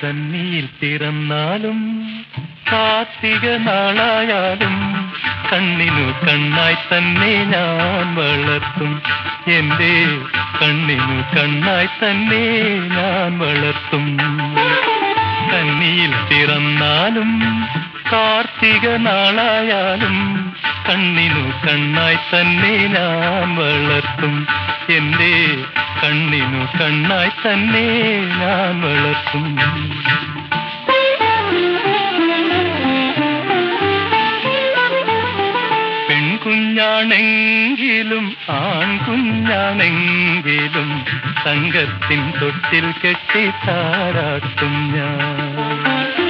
കന്നിയിൽ പിറന്നാലും കാർത്തിക നാളായാലും കണ്ണിനു കണ്ണായി തന്നെ ഞാൻ വളർത്തും എന്റെ കണ്ണിനു കണ്ണായി തന്നെ ഞാൻ വളർത്തും കന്നിയിൽ പിറന്നാലും കാർത്തിക നാളായാലും കണ്ണിനു കണ്ണായി തന്നെ ഞാൻ വളർത്തും എന്റെ കണ്ണിനു കണ്ണായി തന്നെ ഞാൻ വളർത്തും പെൺകുഞ്ഞാണെങ്കിലും ആൺകുഞ്ഞാണെങ്കിലും തങ്കത്തിൻ തൊട്ടിൽ കെട്ടി താരാട്ടും ഞാൻ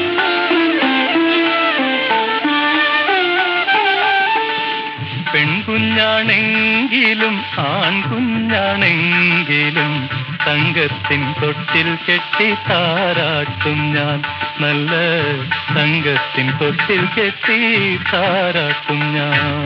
പെൺകുഞ്ഞാണെങ്കിലും ആൺകുഞ്ഞാണെങ്കിലും തങ്കത്തിൻ തൊട്ടിൽ കെട്ടി താരാട്ടും ഞാൻ നല്ല തങ്കത്തിൻ തൊട്ടിൽ കെട്ടി താരാട്ടും ഞാൻ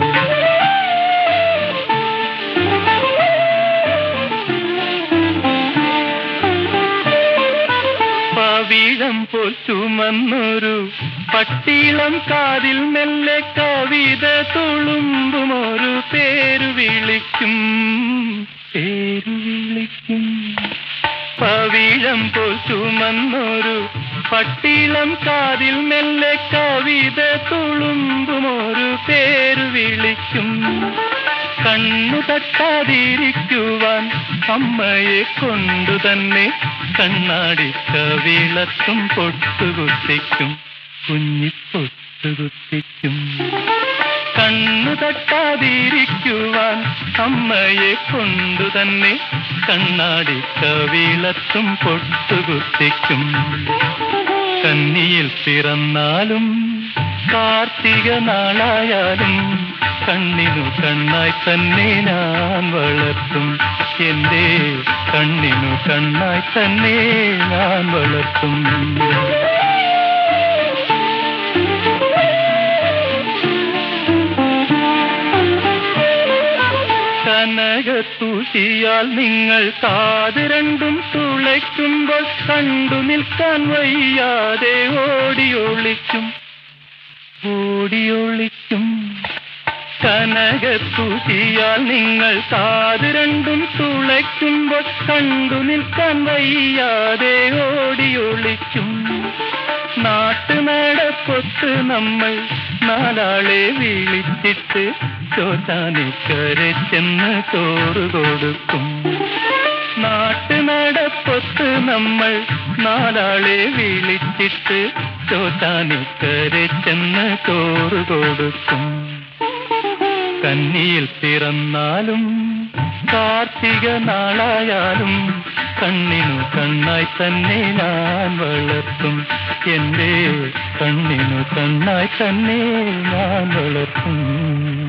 പവിഴം പോൽ ചുമന്നൊരു പട്ടീളം കാതിൽ മെല്ലെ കവിത തുളുമ്പും ഒരു പേരു വിളിക്കും പേരു വിളിക്കും പവിഴം പോൽ ചുമന്നൊരു പട്ടീളം കാതിൽ മെല്ലെ കവിത തുളുമ്പും ഒരു പേരു വിളിക്കും കണ്ണു തട്ടാതിരിക്കുവാൻ അമ്മയെ കൊണ്ടു തന്നെ കണ്ണാടി കവിളത്തും പൊട്ടുകുത്തിക്കും കുഞ്ഞി പൊട്ടുകുത്തിക്കും കണ്ണു തട്ടാതിരിക്കുവാൻ അമ്മയെ കൊണ്ടു തന്നെ കണ്ണാടി കവിളത്തും പൊട്ടുകുത്തിക്കും കന്നിയിൽ പിറന്നാലും കാർത്തിക നാളായാലും കണ്ണിനു കണ്ണായി തന്നെ ഞാൻ വളർത്തും എന്റെ കണ്ണിനു കണ്ണായി തന്നെ ഞാൻ വളർത്തും കനകത്തൂശിയാൽ നിങ്ങൾ കാത് രണ്ടും തുളയ്ക്കുമ്പോൾ കണ്ടു നിൽക്കാൻ വയ്യാതെ ഓടിയൊളിക്കും ഓടിയൊളിക്കും കനകത്തൂശിയാൽ നിങ്ങൾ കാത് രണ്ടും തുളയ്ക്കുമ്പോൾ കണ്ടു നിൽക്കാൻ വയ്യാതെ ഓടിയൊളിക്കും നാട്ടുനടപ്പൊത്ത് നമ്മൾ നാലാളെ വിളിച്ചിട്ട് ചോറ്റാനിക്കരെ ചെന്ന് ചോറ് കൊടുക്കും നാട്ടുനടപ്പൊത്ത് നമ്മൾ നാലാളെ വിളിച്ചിട്ട് ചോറ്റാനിക്കരെ ചെന്ന് ചോറ് കൊടുക്കും കന്നിയിൽ പിറന്നാലും കാർത്തിക നാളായാലും കണ്ണിനു കണ്ണായി തന്നെ ഞാൻ വളർത്തും എന്റെ കണ്ണിനു കണ്ണായി തന്നെ ഞാൻ വളർത്തും